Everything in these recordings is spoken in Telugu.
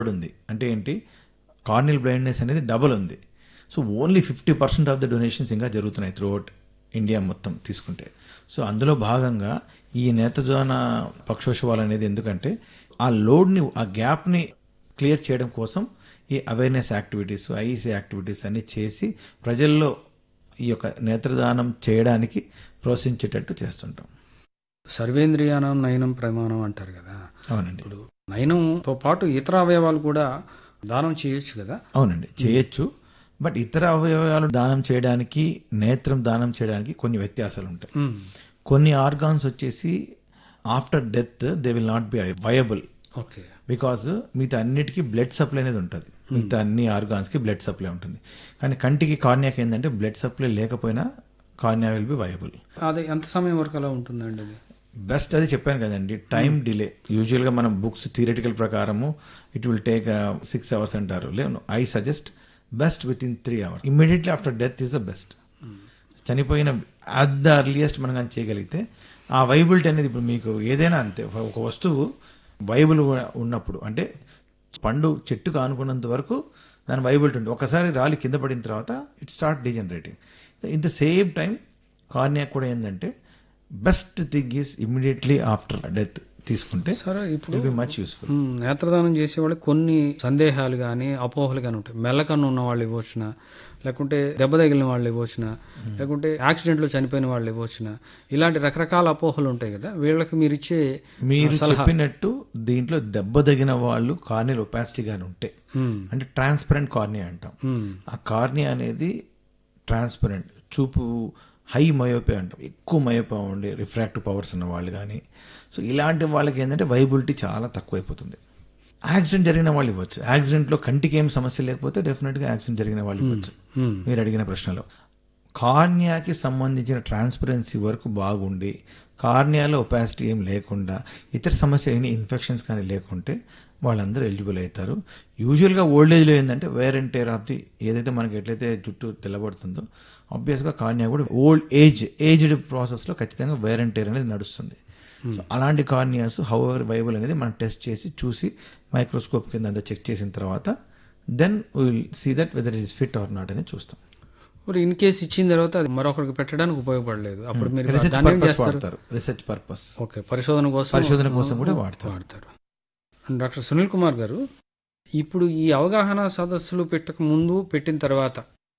ఉంది అంటే ఏంటి కార్నియల్ బ్లైండ్నెస్ అనేది డబుల్ ఉంది so only fifty percent of the donations ఇంకా జరుగుతున్నాయి త్రూఅవుట్ ఇండియా మొత్తం తీసుకుంటే సో అందులో భాగంగా ఈ నేత్రదాన పక్షోత్సవాలు అనేది ఎందుకంటే ఆ లోడ్ని ఆ గ్యాప్ని క్లియర్ చేయడం కోసం ఈ అవేర్నెస్ యాక్టివిటీస్ ఐఈసీ యాక్టివిటీస్ అన్ని చేసి ప్రజల్లో ఈ యొక్క నేత్రదానం చేయడానికి ప్రోత్సహించేటట్టు చేస్తుంటాం సర్వేంద్రియానం నయనం ప్రమాణం అంటారు కదా అవునండి ఇప్పుడు నయనంతో పాటు ఇతర అవయవాలు కూడా దానం చేయొచ్చు కదా అవునండి చేయొచ్చు బట్ ఇతర అవయవాలు దానం చేయడానికి నేత్రం దానం చేయడానికి కొన్ని వ్యత్యాసాలు ఉంటాయి మ్మ్. కొన్ని ఆర్గాన్స్ వచ్చేసి after death they will not be viable okay because మిగతా అన్నిటికీ బ్లడ్ సప్లై అనేది ఉంటుంది మిగతా అన్ని ఆర్గాన్స్కి బ్లడ్ సప్లై ఉంటుంది కానీ కంటికి కార్నియాకి ఏంటంటే బ్లడ్ సప్లై లేకపోయినా కార్నియా విల్ బి వయబుల్ అది ఎంత సమయం వరకు అలా ఉంటుందండి అది బెస్ట్ అది చెప్పాను కదండి టైం డిలే యూజువల్గా మనం బుక్స్ థియరిటికల్ ప్రకారము it will take six hours అంటారు లేదు I suggest best within three hours immediately after death is the best చనిపోయిన అట్ ద అర్లియస్ట్ మనం కానీ చేయగలిగితే ఆ వైబిలిటీ అనేది ఇప్పుడు మీకు ఏదైనా అంతే ఒక- ఒక వస్తువు వైబుల్ ఉన్నప్పుడు అంటే పండు చెట్టుకు ఆనుకున్నంత వరకు దాని వైబిలిటీ ఉంటుంది ఒకసారి రాలి కింద పడిన తర్వాత it start degenerating in the same time cornea కూడా ఏంటంటే best thing is immediately after death తీసుకుంటే సరే ఇప్పుడు విల్ బి మచ్ యూస్ఫుల్ మ్మ్, నేత్రదానం చేసేవాళ్ళు కొన్ని సందేహాలు కానీ అపోహలు కానీ ఉంటాయి మెల్లకన్ను ఉన్న వాళ్ళు ఇవ్వచ్చున లేకుంటే దెబ్బ తగిలిన వాళ్ళు ఇవ్వచ్చున లేకుంటే యాక్సిడెంట్లో చనిపోయిన వాళ్ళు ఇవ్వచ్చున ఇలాంటి రకరకాల అపోహలు ఉంటాయి కదా వీళ్ళకి మీరు ఇచ్చే మీరు చెప్పినట్టు దీంట్లో దెబ్బ తగిన వాళ్ళు కార్నియల్ ఒపాసిటీ గాని ఉంటే మ్మ్, అంటే ట్రాన్స్పరెంట్ కార్నియా అంటాం మ్మ్, ఆ కార్నియా అనేది ట్రాన్స్పరెంట్ చూపు హై మయోపే అంటాం ఎక్కువ మయోపే ఉండి రిఫ్రాక్టివ్ పవర్స్ ఉన్న వాళ్ళు కానీ సో ఇలాంటి వాళ్ళకి ఏంటంటే వైబిలిటీ చాలా తక్కువైపోతుంది యాక్సిడెంట్ జరిగిన వాళ్ళు ఇవ్వచ్చు యాక్సిడెంట్లో కంటికి ఏం సమస్య లేకపోతే డెఫినెట్గా యాక్సిడెంట్ జరిగిన వాళ్ళు ఇవ్వచ్చు మ్మ్. మీరు అడిగిన ప్రశ్నలో కార్నియాకి సంబంధించిన ట్రాన్స్పరెన్సీ వరకు బాగుండి కార్నియాలో ఒపాసిటీ ఏం లేకుండా ఇతర సమస్య అయిన ఇన్ఫెక్షన్స్ కానీ లేకుంటే వాళ్ళందరూ ఎలిజిబుల్ అవుతారు యూజువల్గా ఓల్డ్ ఏజ్లో ఏంటంటే wear and tear of the ఏదైతే మనకి ఎట్లయితే జుట్టు తెల్లబడుతుందో ఆబ్వియస్గా కార్నియా కూడా ఓల్డ్ ఏజ్ ఏజ్డ్ ప్రాసెస్లో ఖచ్చితంగా వేర్ అండ్ టేర్ అనేది నడుస్తుంది సో అలాంటి కార్నియాస్ హౌ ఎవర్ వైబుల్ అనేది మనం టెస్ట్ చేసి చూసి మైక్రోస్కోప్ కింద అంతా చెక్ చేసిన తర్వాత then will see that whether it is fit or not అని చూస్తాం మరి ఇన్ కేసు ఇచ్చిన తర్వాత అది మరొకరికి పెట్టడానికి ఉపయోగపడలేదు అప్పుడు మీరు రీసెర్చ్ దాన్ని ఏం పర్పస్ చేస్తారు వాడతారు రీసెర్చ్ పర్పస్ ఓకే పరిశోధన కోసం పరిశోధన కోసం కూడా వాడతారు వాడతారు డాక్టర్ సునీల్ కుమార్ గారు ఇప్పుడు ఈ అవగాహన సదస్సులు పెట్టక ముందు పెట్టిన తర్వాత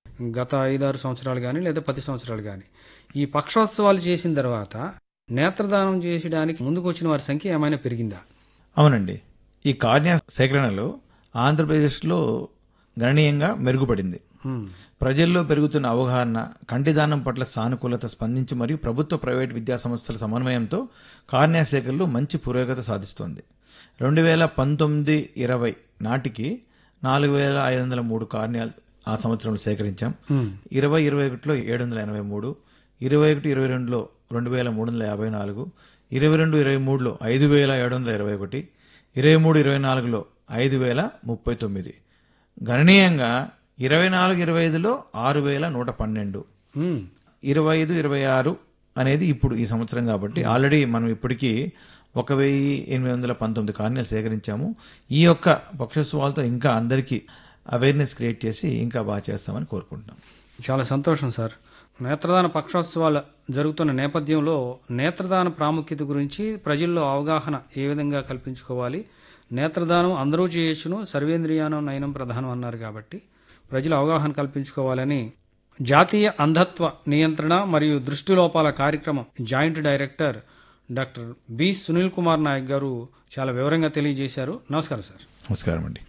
గత ఐదారు సంవత్సరాలు కానీ లేదా పది సంవత్సరాలు కానీ ఈ పక్షోత్సవాలు చేసిన తర్వాత నేత్రదానం చేయడానికి ముందుకు వచ్చిన వారి సంఖ్య ఏమైనా పెరిగిందా అవునండి ఈ కార్నియా సేకరణలో ఆంధ్రప్రదేశ్లో గణనీయంగా మెరుగుపడింది హ్మ్. ప్రజల్లో పెరుగుతున్న అవగాహన కంటిదానం పట్ల సానుకూలత స్పందించి మరియు ప్రభుత్వ ప్రైవేట్ విద్యా సంస్థల సమన్వయంతో కార్నియా సేకరణలో మంచి పురోగతి సాధిస్తోంది రెండు వేల పంతొమ్మిది ఇరవై నాటికి నాలుగు వేల ఐదు వందల మూడు కార్నియాలు ఆ సంవత్సరంలో సేకరించాం హ్మ్. ఇరవై ఇరవై ఒకటిలో ఏడు వందల ఎనభై మూడు ఇరవై ఒకటి ఇరవై రెండులో రెండు వేల మూడు వందల యాభై నాలుగు ఇరవై రెండు ఇరవై మూడులో ఐదు వేల ఏడు వందల ఇరవై ఒకటి ఇరవై మూడు ఇరవై నాలుగులో ఐదు వేల ముప్పై తొమ్మిది గణనీయంగా ఇరవై నాలుగు ఇరవై ఐదులో ఆరు వేల నూట పన్నెండు హ్మ్. ఇరవై ఐదు ఇరవై ఆరు అనేది ఇప్పుడు ఈ సంవత్సరం కాబట్టి ఆల్రెడీ మనం ఇప్పటికీ ఒక వెయ్యి ఎనిమిది వందల పంతొమ్మిది కార్యాలు సేకరించాము ఈ యొక్క పక్షోత్సవాలతో ఇంకా అందరికీ అవేర్నెస్ క్రియేట్ చేసి ఇంకా బాగా చేస్తామని కోరుకుంటున్నాం చాలా సంతోషం సార్ నేత్రదాన పక్షోత్సవాలు జరుగుతున్న నేపథ్యంలో నేత్రదాన ప్రాముఖ్యత గురించి ప్రజల్లో అవగాహన ఏ విధంగా కల్పించుకోవాలి నేత్రదానం అందరూ చేయొచ్చును సర్వేంద్రియానం నయనం ప్రధానం అన్నారు కాబట్టి ప్రజలు అవగాహన కల్పించుకోవాలని జాతీయ అంధత్వ నియంత్రణ మరియు దృష్టిలోపాల కార్యక్రమం joint director doctor B Sunil Kumar Nayak garu చాలా వివరంగా తెలియజేశారు నమస్కారం సార్ నమస్కారం అండి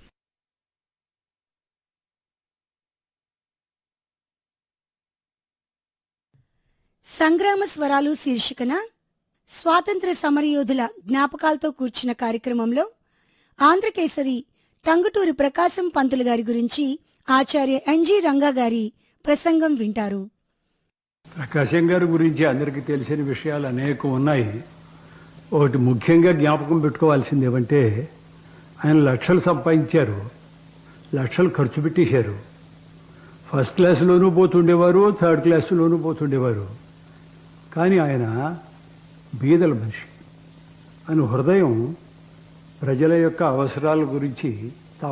సంగ్రామ స్వరాలు శీర్షికన స్వాతంత్ర సమరయోధుల జ్ఞాపకాలతో కూర్చిన కార్యక్రమంలో ఆంధ్రకేసరి టంగుటూరి ప్రకాశం పంతులు గారి గురించి ఆచార్య ఎన్జి రంగా గారి ప్రసంగం వింటారు ప్రకాశం గారి గురించి అందరికీ తెలిసిన విషయాలు అనేకం ఉన్నాయి ఒకటి ముఖ్యంగా జ్ఞాపకం పెట్టుకోవాల్సింది ఏమంటే ఆయన లక్షలు సంపాదించారు లక్షలు ఖర్చు పెట్టేశారు ఫస్ట్ క్లాసులోనూ పోతుండేవారు థర్డ్ క్లాసులోనూ పోతుండేవారు కానీ ఆయన బీదల మనిషి ఆయన హృదయం ప్రజల యొక్క అవసరాల గురించి